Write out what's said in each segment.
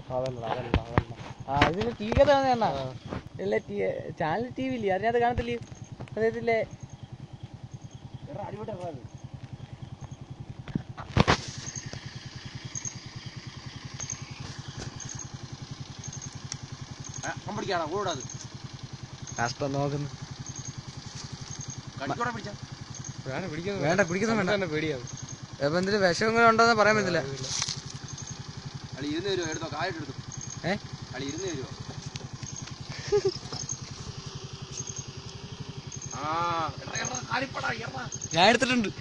അതല്ല അതല്ല അതല്ല ആ ഇതിന് ടി വി തന്നെ അണ്ണാ ഇല്ല ടി ചാനൽ ടി വി ഇല്ലേ അതിനകത്ത് കാണത്തില്ലേ അറിയത്തില്ലേ കമ്പടിക്കാണോ കൂടാത് കഷ്ടം നോക്കുന്നു കടിക്കൂടെ പിടിച്ച വേണ്ട പിടിക്കുന്നു വേണ്ട, പിടിക്കുന്നു വേണ്ട. തന്നെ പേടിയാവും ഇപ്പൊ എന്തെങ്കിലും വിഷമങ്ങൾ ഉണ്ടോന്ന് പറയാൻ പറ്റില്ല അളി ഇരുന്ന് തരുമോ എടുത്തോ കായിട്ട് എടുത്തു ഏ അളി ഇരുന്ന് തരുമോ ആ എടാ, എടാ, കാലിപ്പടാ, എടാ. ഞാൻ എടുത്തിട്ടുണ്ട്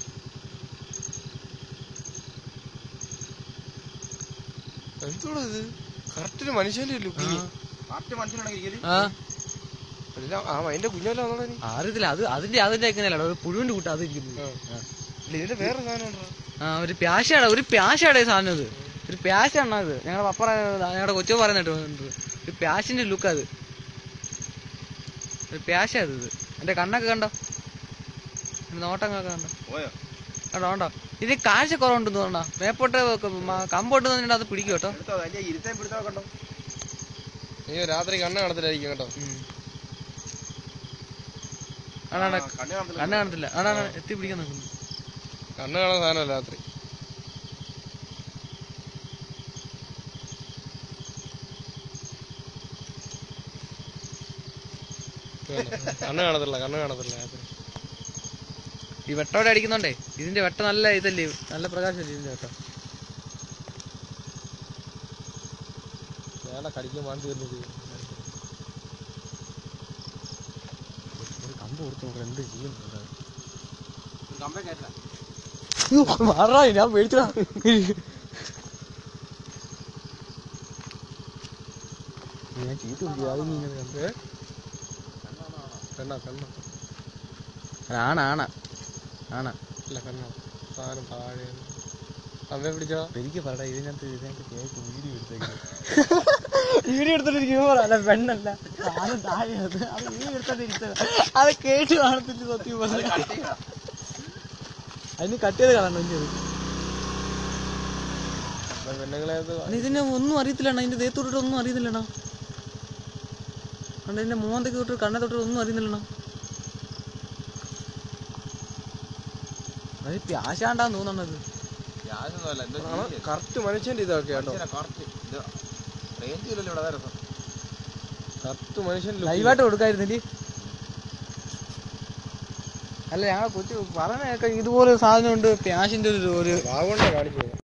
എന്തോടാ ഇത് കറക്റ്റ് ഒരു മനുഷ്യന്റെ ലുക്കിങ് കാറ്റ് മനുഷ്യനാണെങ്കിൽ ഇരിക്കല്. ആ എല്ലാം ആ അതിന്റെ കുഞ്ഞല്ലോ നീ അറിയത്തില്ല അത് അതിന്റെ അതിന്റെ എങ്ങനെയല്ല ഒരു പുഴുവിന്റെ കൂട്ടം അത് ഇരിക്കുന്നു ആ. ഇല്ല, ഇതിന്റെ വേറെ സാധനം ഉണ്ടോ ആ ഒരു പ്യാശയാണ് ഒരു പ്യാശയുടെ ഈ സാധനം ഇത് ഒരു പ്യാശാണ് അത് ഞങ്ങളുടെ പപ്പ ഞങ്ങളുടെ കൊച്ചു പറയുന്നിട്ട് ഒരു പ്യാശിന്റെ ലുക്ക് അത് ഒരു പ്യാശ അത് ഇത് എന്റെ കണ്ണൊക്കെ കണ്ടോ എന്റെ നോട്ടങ്ങളൊക്കെ കണ്ടോ പോയോ കണ്ടോ കണ്ടോ ഇത് കാഴ്ച കുറവുണ്ടെന്ന് തോന്നണ മേപ്പോട്ട് കമ്പോട്ട് തന്നിട്ട് അത് പിടിക്കും കേട്ടോ എടുത്തോ അതിന്റെ ഇരുത്തേം പിടുത്തോ കണ്ടോ നീ രാത്രി കണ്ണ് കാണത്തില്ലായിരിക്കും കേട്ടോ ആണാണ് ആ, കണ്ണ് കാണത്തില്ല. കണ്ണ് കാണത്തില്ല ആണാണ് എത്തി പിടിക്കാൻ നോക്കുന്നു കണ്ണ് കാണാൻ സാധനം രാത്രി കണ്ണ് കാണത്തില്ല കണ്ണ് കാണത്തില്ല രാത്രി ഈ വെട്ടോടെ അടിക്കുന്നുണ്ടേ ഇതിന്റെ വെട്ട നല്ല ഇതല്ലേ നല്ല പ്രകാശമല്ലേ ഇതിന്റെ വെട്ടം ഞാനെ കടിക്കാൻ വാണ്ടി വരുന്നത് ഒരു കമ്പ് കൊടുത്തു നോക്കാം എന്ത് ചെയ്യുന്നു ഒരു കമ്പേ കയറ്റില്ല. മാറാ ഞാൻ മേടിച്ചടാ ഞാൻ ചീത്ത വിളിക്കും അത് നീ ഇങ്ങനെ കണ്ടോ? കണ്ണ കണ്ണ ആണ ആണ ആണ ഇല്ല കണ്ണ സാധനം താഴെ അമ്മയെ പിടിച്ചോ എനിക്ക് പറടാ ഇതിനകത്ത് ഇതിനകത്ത് കേക്ക് വീഡിയോ എടുത്തേക്കുന്നത് വീഡിയോ എടുത്തോണ്ടിരിക്കുമ്പോ അല്ല പെണ്ണല്ല സാധനം താഴെ അത് അത് വീഡിയോ എടുത്തോണ്ടിരിക്കുന്നത് അത് കേട്ട് കാണത്തില്ല സത്യം പറഞ്ഞാ. കട്ട് ചെയ്യടാ. അതിന് കട്ട് ചെയ്ത് കാണണം ഇനി അത് പെണ്ണുങ്ങളെ അത് അണ്ണാ, ഇതിനെ ഒന്നും അറിയത്തില്ലണ്ണ ഇതിന്റെ ദേഹത്തോട്ട് ഒന്നും അറിയുന്നില്ലണ്ണ കണ്ട ഇതിന്റെ മോന്തയ്ക്ക് തൊട്ട് കണ്ണെ തൊട്ട് ഒന്നും അറിയുന്നില്ലണ്ണ അത് പ്യാശാണ്ടാന്ന് തോന്നണത് യാതൊന്നുമല്ല, എന്തോ ആണ് ചെയ്യ്. കറക്റ്റ് മനുഷ്യന്റെ ഇതൊക്കെ കേട്ടോ മനുഷ്യനെ correct. ഇത് range ഇല്ലല്ലോ ഇവിടെ, അതാ രസം. കറക്റ്റ് മനുഷ്യന്റെ ലൈവായിട്ട് കൊടുക്കായിരുന്നില്ലേ അല്ല ഞങ്ങളെ കൊച്ചു പറഞ്ഞ കേൾക്കാം ഇതുപോലെ സാധനം ഉണ്ട് പ്യാശിന്റെ ഒരു ഒരു ഭാഗം കാണിച്ചു